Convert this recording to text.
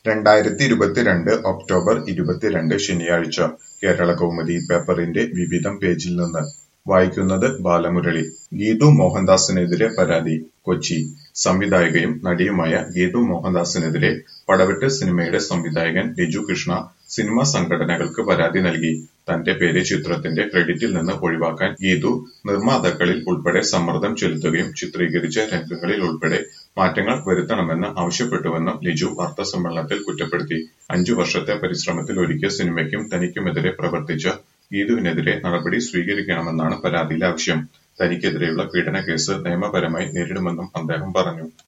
രണ്ടായിരത്തി ഇരുപത്തിരണ്ട് ഒക്ടോബർ ഇരുപത്തിരണ്ട് ശനിയാഴ്ച കേരളകൗമുദി പേപ്പറിന്റെ വിവിധം പേജിൽ നിന്ന് വായിക്കുന്നത് ബാലമുരളി ഗീതു മോഹൻദാസിനെതിരെ പരാതി കൊച്ചി സംവിധായകയും നടിയുമായ ഗീതു മോഹൻദാസിനെതിരെ പടവെട്ട് സിനിമയുടെ സംവിധായകൻ ലിജു കൃഷ്ണ സിനിമാ സംഘടനകൾക്ക് പരാതി നൽകി തന്റെ പേര് ചിത്രത്തിന്റെ ക്രെഡിറ്റിൽ നിന്ന് ഒഴിവാക്കാൻ ഗീതു നിർമ്മാതാക്കളിൽ ഉൾപ്പെടെ സമ്മർദ്ദം ചെലുത്തുകയും ചിത്രീകരിച്ച രംഗങ്ങളിൽ ഉൾപ്പെടെ മാറ്റങ്ങൾ വരുത്തണമെന്ന് ആവശ്യപ്പെട്ടുവെന്നും ലിജു വാർത്താസമ്മേളനത്തിൽ കുറ്റപ്പെടുത്തി അഞ്ചു വർഷത്തെ പരിശ്രമത്തിൽ ഒരുക്കിയ സിനിമയ്ക്കും തനിക്കുമെതിരെ പ്രവർത്തിച്ച ഗീതുവിനെതിരെ നടപടി സ്വീകരിക്കണമെന്നാണ് പരാതിയിലെ ആവശ്യം തനിക്കെതിരെയുള്ള പീഡന കേസ് നിയമപരമായി നേരിടുമെന്നും അദ്ദേഹം പറഞ്ഞു